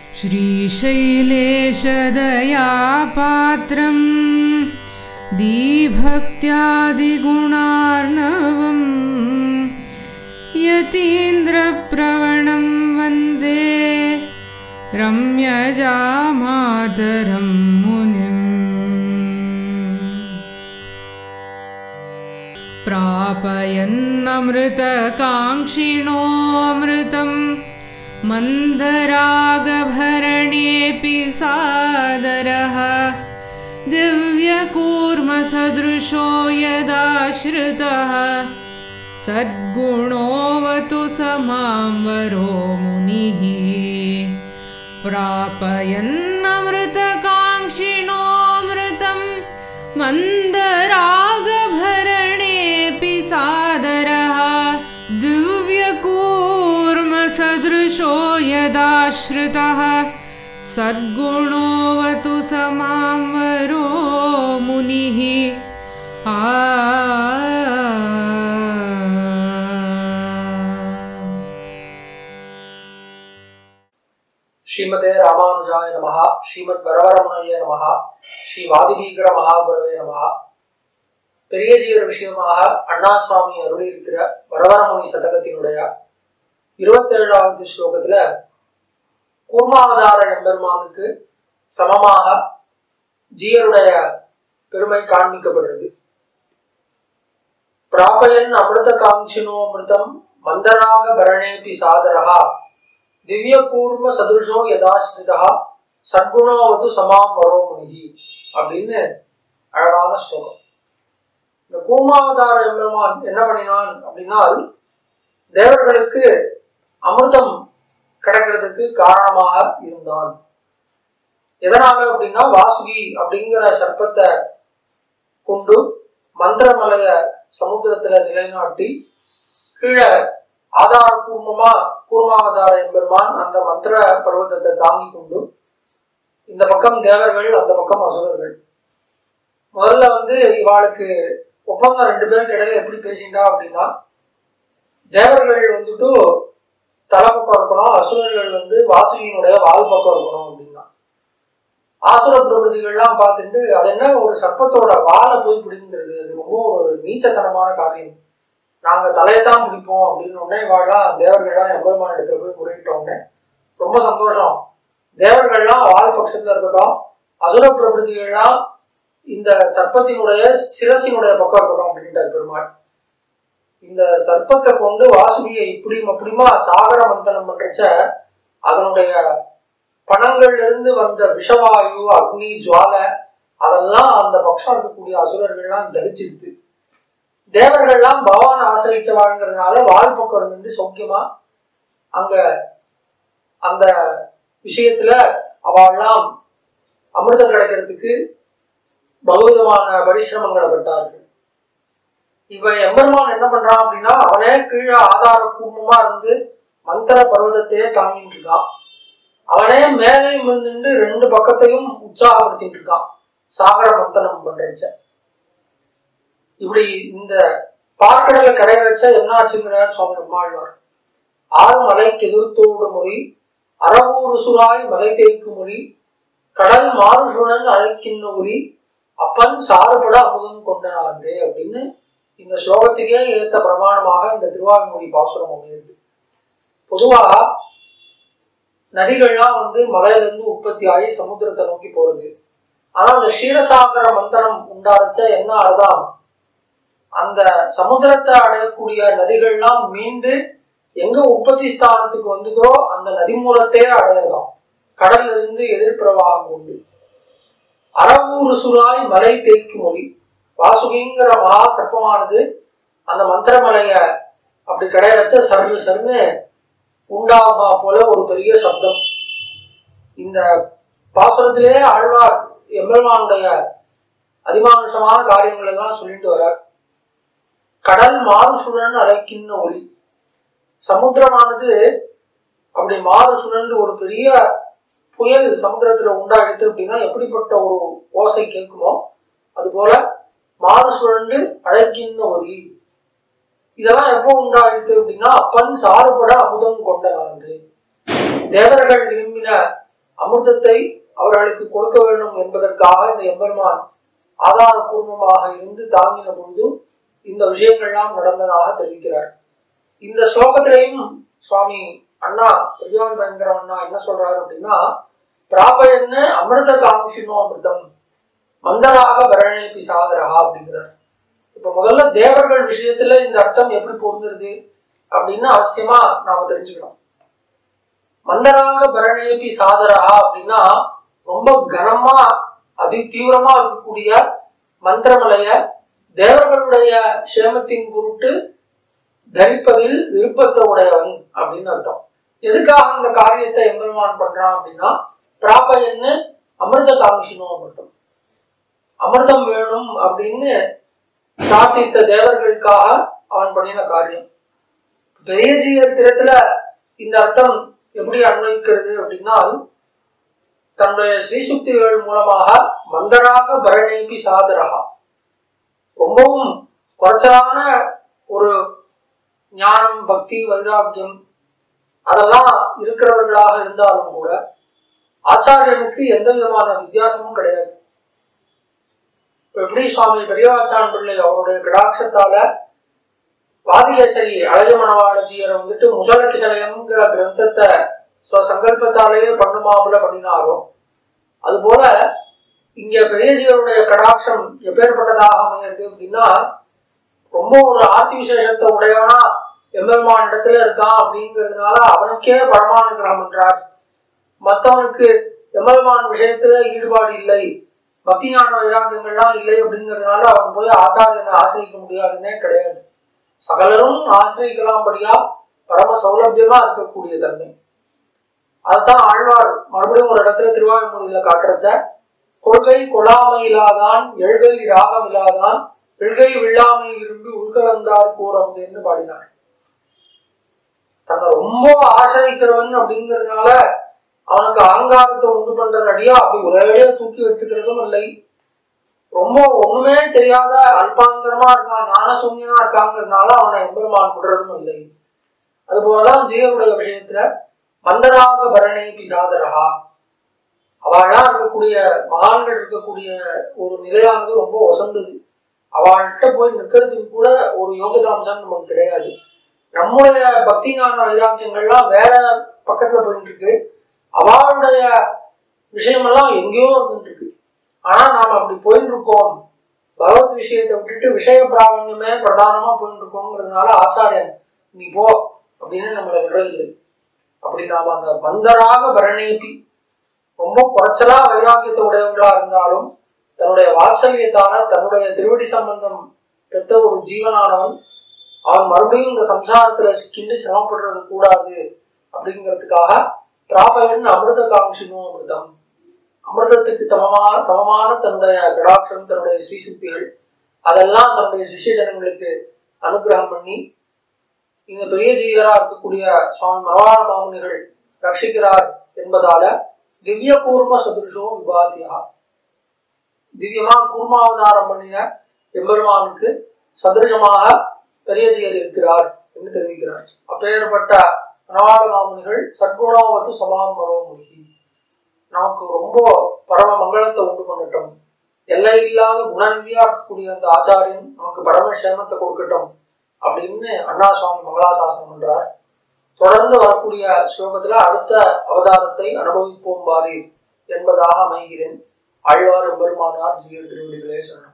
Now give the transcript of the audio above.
श्रीशैलेशदयापात्रं दीभक्त्यादिगुणार्णवम् यतीन्द्रप्रवणं वन्दे रम्यजामातरं मुनिम् प्रापयन्नमृतकाङ्क्षिणोऽमृतं मन्दरागभरणेऽपि सादरः दिव्यकूर्मसदृशो यदाश्रितः सद्गुणोऽवतु स मां वरो मुनिः प्रापयन्नमृतकाङ्क्षिणोऽमृतं मन्दरागभरणेऽपि सादरः दिव्यकूर्मसदृशो यदाश्रितः सद्गुणोऽवतु स मां वरो मुनिः आ ஸ்ரீமதே ராமானுஜாய நமஹா ஸ்ரீமத் வரவரமுனைய நமஹா ஸ்ரீ வாதிபீகர மகாபுரவே நமஹா பெரியஜீர விஷயமாக அண்ணா சுவாமி அருளியிருக்கிற வரவரமுனி சதகத்தினுடைய இருபத்தேழாவது ஸ்லோகத்துல கூர்மாவதார எம்பெருமானுக்கு சமமாக ஜீயருடைய பெருமை காண்பிக்கப்படுறது பிராபயன் அமிர்த காஞ்சினோ அமிர்தம் மந்தராக பரணேபி சாதரஹா திவ்ய கூர்ம சதுருஷோ யதாஸ்ரிதா சத்குணோவது சமாம் வரோமுனிகி அப்படின்னு அழகான ஸ்லோகம் இந்த கூர்மாவதார எம்பெருமான் என்ன பண்ணினான் அப்படின்னால் தேவர்களுக்கு அமிர்தம் கிடைக்கிறதுக்கு காரணமாக இருந்தான் எதனால அப்படின்னா வாசுகி அப்படிங்கிற சர்ப்பத்தை கொண்டு மந்திரமலைய சமுத்திரத்துல நிலைநாட்டி கீழே ஆதார கூர்மமா கூர்மாவதார எம்பெருமான் அந்த மந்திர பர்வதத்தை தாங்கி கொண்டு இந்த பக்கம் தேவர்கள் அந்த பக்கம் அசுரர்கள் முதல்ல வந்து இவாளுக்கு ஒப்பந்தம் ரெண்டு பேருக்கு இடையில எப்படி பேசிண்டா அப்படின்னா தேவர்கள் வந்துட்டு தலை பக்கம் இருக்கணும் அசுரர்கள் வந்து வாசுகியினுடைய வால் பக்கம் இருக்கணும் அப்படின்னா ஆசுர பிரபதிகள்லாம் பார்த்துட்டு அது என்ன ஒரு சர்ப்பத்தோட வாழை போய் பிடிங்கிறது அது ரொம்ப ஒரு நீச்சத்தனமான காரியம் நாங்க தலையை தான் பிடிப்போம் அப்படின்னு உடனே வாழலாம் தேவர்கள்லாம் எம்பெருமான் இடத்துல போய் முறையிட்ட உடனே ரொம்ப சந்தோஷம் தேவர்கள்லாம் வால் பட்சத்துல இருக்கட்டும் அசுர பிரபதிகள்லாம் இந்த சர்ப்பத்தினுடைய சிரசினுடைய பக்கம் இருக்கட்டும் அப்படின்ட்டார் பெருமாள் இந்த சர்ப்பத்தை கொண்டு வாசுகியை இப்படியும் அப்படியுமா சாகர மந்தனம் பண்றச்ச அதனுடைய பணங்கள்ல இருந்து வந்த விஷவாயு அக்னி ஜுவாலை அதெல்லாம் அந்த பட்சம் இருக்கக்கூடிய அசுரர்கள்லாம் தரிச்சிடுது தேவர்கள்லாம் பகவான் ஆசிரியச்சவாங்கிறதுனால வாழ் பக்கம் இருந்துட்டு சௌக்கியமா அங்க அந்த விஷயத்துல அவெல்லாம் அமிர்தம் கிடைக்கிறதுக்கு பகுவிதமான பரிசிரமங்களை பட்டார்கள் இவன் எம்பெருமான் என்ன பண்றான் அப்படின்னா அவனே கீழே ஆதார கூர்மமா இருந்து மந்திர பர்வதத்தையே தாங்கிட்டு இருக்கான் அவனே மேலே விழுந்துட்டு ரெண்டு பக்கத்தையும் உற்சாகப்படுத்திட்டு இருக்கான் சாகர மந்தனம் பண்றச்ச இப்படி இந்த பார்க்கடலை கடைய வச்சா என்ன ஆச்சுங்கிறார் சுவாமி நம்மாழ்வார் ஆறு மலைக்கு எதிர்த்தோடு மொழி அறவூறு சுராய் மலை தேய்க்கு மொழி கடல் மாறுசுழன் அழைக்கின்ற ஒளி அப்பன் சாறுபட அமுதம் கொண்டனான்றே அப்படின்னு இந்த ஸ்லோகத்துக்கே ஏத்த பிரமாணமாக இந்த திருவாய்மொழி பாசுரம் அமையுது பொதுவா நதிகள்லாம் வந்து மலையில இருந்து உற்பத்தி ஆகி சமுத்திரத்தை நோக்கி போறது ஆனா அந்த க்ஷீரசாகர மந்தனம் உண்டாச்ச என்ன ஆகுதான் அந்த சமுத்திரத்தை அடையக்கூடிய நதிகள்லாம் மீண்டு எங்க உற்பத்தி ஸ்தானத்துக்கு வந்ததோ அந்த நதி மூலத்தையே அடையலாம் கடல்ல இருந்து எதிர்பிரவாகம் உண்டு அறவூறு சுராய் மலை தேய்க்கு மொழி வாசுகிங்கிற மகா சர்ப்பமானது அந்த மந்திரமலைய அப்படி கடைய வச்ச சர்னு சர்னு உண்டாகுமா போல ஒரு பெரிய சப்தம் இந்த பாசுரத்திலே ஆழ்வார் எம்பெருமானுடைய அதிமானுஷமான காரியங்கள் எல்லாம் சொல்லிட்டு வரார் கடல் மாறுசுழன் அழைக்கின்ற ஒளி சமுத்திரமானது அப்படி மாறு சுழன்று ஒரு பெரிய புயல் சமுத்திரத்துல உண்டாயிடுது அப்படின்னா எப்படிப்பட்ட ஒரு ஓசை கேட்குமோ அது போல மாறு சுழண்டு அழைக்கின்ற ஒளி இதெல்லாம் எப்போ உண்டாயிடுது அப்படின்னா அப்பன் சாறுபட அமுதம் கொண்ட நான்று தேவர்கள் விரும்பின அமிர்தத்தை அவர்களுக்கு கொடுக்க வேண்டும் என்பதற்காக இந்த எம்பெருமான் ஆதாரபூர்வமாக இருந்து தாங்கின பொழுது இந்த விஷயங்கள்லாம் நடந்ததாக தெரிவிக்கிறார் இந்த ஸ்லோகத்திலையும் சுவாமி அண்ணா பிரஜோதி பயங்கர அண்ணா என்ன சொல்றாரு அப்படின்னா பிராபயன்னு அமிர்த காமிஷினோ அமிர்தம் மந்தராக பரணேபி சாதரா அப்படிங்கிறார் இப்ப முதல்ல தேவர்கள் விஷயத்துல இந்த அர்த்தம் எப்படி பொருந்துருது அப்படின்னு அவசியமா நாம தெரிஞ்சுக்கணும் மந்தராக பரணேபி சாதரா அப்படின்னா ரொம்ப கனமா அதி தீவிரமா இருக்கக்கூடிய மந்திரமலைய தேவர்களுடைய சேமத்தின் பொருட்டு தரிப்பதில் விருப்பத்தை உடையவன் அப்படின்னு அர்த்தம் எதுக்காக இந்த காரியத்தை எம்பெருமான் பண்றான் அப்படின்னா பிராபயன்னு அமிர்த காமிஷினோ அமிர்தம் அமிர்தம் வேணும் அப்படின்னு பிரார்த்தித்த தேவர்களுக்காக அவன் பண்ணின காரியம் பெரிய சீரத்திரத்துல இந்த அர்த்தம் எப்படி அன்வயிக்கிறது அப்படின்னால் தன்னுடைய ஸ்ரீசுக்திகள் மூலமாக மந்தராக பரணேபி சாதரகா ரொம்பவும் குறைச்சலான ஒரு ஞானம் பக்தி வைராக்கியம் அதெல்லாம் இருக்கிறவர்களாக இருந்தாலும் கூட ஆச்சாரியனுக்கு எந்த விதமான வித்தியாசமும் கிடையாது இப்ப எப்படி சுவாமி பெரியவாச்சான் பிள்ளை அவருடைய கடாட்சத்தால வாதிகேசரி அழகிய மணவாளஜியரை வந்துட்டு முசல கிசலயம்ங்கிற கிரந்தத்தை ஸ்வசங்கல்பத்தாலேயே பண்ணுமாப்புல பண்ணினாரோ அதுபோல இங்க பெரியஜியருடைய கடாட்சம் எப்பேற்பட்டதாக அமையிறது அப்படின்னா ரொம்ப ஒரு ஆர்த்தி விசேஷத்தை உடையவனா எம்பெருமான் இடத்துல இருக்கான் அப்படிங்கிறதுனால அவனுக்கே பரமானுகிரகம் பண்றார் மற்றவனுக்கு எம்பெருமான் விஷயத்துல ஈடுபாடு இல்லை பக்தி ஞான வைராக்கியங்கள்லாம் இல்லை அப்படிங்கிறதுனால அவன் போய் ஆச்சாரியனை ஆசிரியிக்க முடியாதுன்னே கிடையாது சகலரும் ஆசிரியக்கலாம்படியா பரம சௌலபியமா இருக்கக்கூடிய தன்மை அதுதான் ஆழ்வார் மறுபடியும் ஒரு இடத்துல திருவாய்மொழியில காட்டுறச்ச கொள்கை கொலாமை இல்லாதான் எழுகை ராகம் இல்லாதான் எழுகை விழாமை விரும்பி உள்கலந்தார் கூறமுதுன்னு பாடினார் தன்னை ரொம்ப ஆசிரிக்கிறவன் அப்படிங்கிறதுனால அவனுக்கு அகங்காரத்தை உண்டு பண்றது அடியா அப்படி ஒரேடியா தூக்கி வச்சுக்கிறதும் இல்லை ரொம்ப ஒண்ணுமே தெரியாத அல்பாந்தரமா இருக்கான் ஞான சூன்யனா இருக்காங்கிறதுனால அவனை எம்பெருமான் விடுறதும் இல்லை அதுபோலதான் ஜீவனுடைய விஷயத்துல மந்தராக பரணே பிசாதரகா அவள்லாம் இருக்கக்கூடிய மகான்கள் இருக்கக்கூடிய ஒரு நிலையானது ரொம்ப ஒசந்தது அவள்கிட்ட போய் நிற்கிறதுக்கு கூட ஒரு யோகதாம்சம் நமக்கு கிடையாது நம்முடைய பக்தி ஞான வைராக்கியங்கள்லாம் வேற பக்கத்துல போயிட்டு இருக்கு அவளுடைய விஷயமெல்லாம் எங்கேயோ இருந்துட்டு இருக்கு ஆனா நாம அப்படி போயிட்டு இருக்கோம் பகவத் விஷயத்தை விட்டுட்டு விஷய பிராவண்யமே பிரதானமா போயிட்டு இருக்கோங்கிறதுனால ஆச்சாரியன் நீ போ அப்படின்னு நம்மளை விடுறதில்லை அப்படி நாம அந்த மந்தராக பரணேபி ரொம்ப குறைச்சலா வைராக்கியத்தை உடையவங்களா இருந்தாலும் தன்னுடைய வாத்சல்யத்தான தன்னுடைய திருவடி சம்பந்தம் பெற்ற ஒரு ஜீவனானவன் அவன் மறுபடியும் இந்த சம்சாரத்துல சிக்கிண்டு சிரமப்படுறது கூடாது அப்படிங்கிறதுக்காக பிராபகன் அமிர்த காங்கினோ அமிர்தம் அமிர்தத்துக்கு சமமான சமமான தன்னுடைய கடாட்சம் தன்னுடைய ஸ்ரீசுக்திகள் அதெல்லாம் தன்னுடைய சிஷ்ய ஜனங்களுக்கு அனுகிரகம் பண்ணி இந்த பெரிய ஜீகரா இருக்கக்கூடிய சுவாமி மரவாள மாமுனிகள் ரட்சிக்கிறார் என்பதால திவ்ய கூர்ம சதுருஷோ விபாதியா திவ்யமா கூர்மாவதாரம் பண்ணின எம்பெருமானுக்கு சதுருஷமாக பெரிய ஜீயர் இருக்கிறார் என்று தெரிவிக்கிறார் அப்பேற்பட்ட மரவாள மாமுனிகள் சத்குணாவத்து சமாம் மரோமுகி நமக்கு ரொம்ப பரம மங்களத்தை உண்டு பண்ணட்டும் எல்லை இல்லாத குணநிதியா இருக்கக்கூடிய அந்த ஆச்சாரியன் நமக்கு பரம சேமத்தை கொடுக்கட்டும் அப்படின்னு அண்ணா சுவாமி மங்களாசாசனம் பண்றார் தொடர்ந்து வரக்கூடிய ஸ்லோகத்துல அடுத்த அவதாரத்தை அனுபவிப்போம் பாரீர் என்பதாக அமைகிறேன் ஆழ்வார் எம்பெருமானார் ஜீயர் திருவடிகளே சொல்லணும்